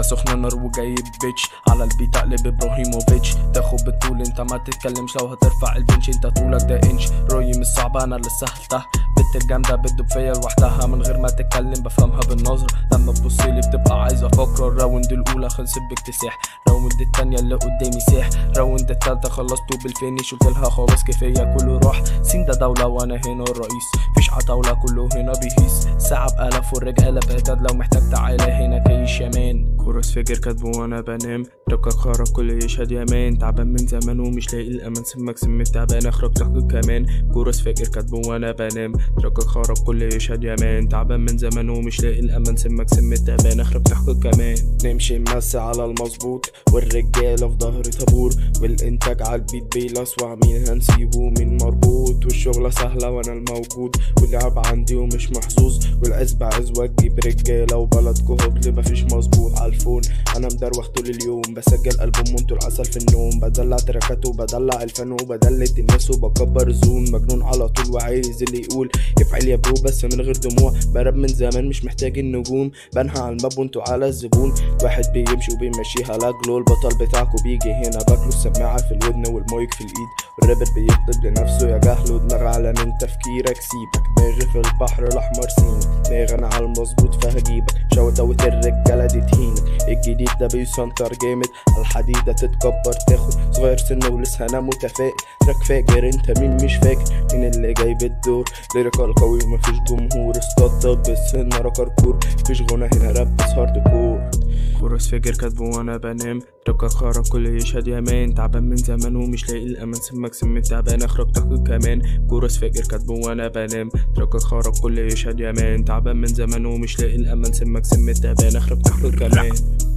سخنة نار وجايب بيتش على البيت اقلب ابراهيموفيتش تاخد بالطول انت ما تتكلمش لو هترفع البنش انت طولك ده انش رؤي مش صعبة انا اللي سهلتها بنت الجامدة بتدوب فيا لوحدها من غير ما تتكلم بفهمها بالنظرة لما تبصلي بتبقى عايزة فقرة الراوند الاولى خلصت باكتساح راوند التانية اللي قدامي ساح راوند التالتة خلصته بالفينيش قلت لها خلاص كفاية كله راح سين ده دولة وانا هنا الرئيس فيش عتاولة كله هنا بيهيس ساعة بآلاف والرجالة بهداد لو محتاج تعالى هنا كيش يمان كورس فجر كاتبه وانا بنام ركك خرج كل يشهد يمان تعبان من زمان ومش لاقي الامان سمك سم تعبان اخرج تحقيق كمان كورس فجر كاتبه وانا بنام ركك خرج كل يشهد يمان تعبان من زمان ومش لاقي الامان سمك سم تعبان اخرج تحقيق كمان نمشي نمسي على المظبوط والرجالة في ظهر طابور والانتاج عالبيت بيلسوع مين هنسيبه مين مربوط والشغلة سهلة وانا الموجود واللعب عندي ومش محظوظ والعزبة عزوة تجيب رجالة وبلدكو هبل مفيش مظبوط عالفون انا مدروخ طول اليوم بسجل البوم وانتوا العسل في النوم بدلع تراكات وبدلع الفن وبدلت الناس وبكبر زوم مجنون على طول وعايز اللي يقول يفعل يا برو بس من غير دموع براب من زمان مش محتاج النجوم بنهى على الباب وانتوا على الزبون واحد بيمشي وبيمشيها لاجلو البطل بتاعكو بيجي هنا باكله السماعة في الودن والمايك في الايد والرابر بيكتب لنفسه يا جهل دماغ على من تفكيرك سيبك دماغي في البحر الاحمر سين دماغ انا على المظبوط فهجيبك شوت اوت الرجاله دي تهينك الجديد ده بيسنتر جامد على الحديده تتكبر تاخد صغير سن ولسه انا متفائل تراك فاجر انت مين مش فاكر مين اللي جايب الدور ليريكال قوي ومفيش جمهور استطب بالسن ركر كور مفيش غنى هنا راب بس هارد كور كورس فجر كاتبه وانا بنام ركك خرج كل يشهد يمان تعبان من زمان ومش لاقي الامان سمك سم تعبان اخرج تحقيق كمان كورس فجر كاتبه وانا بنام ركك خرج كل يشهد يمان تعبان من زمان ومش لاقي الامان سمك سم تعبان اخرج تحقيق كمان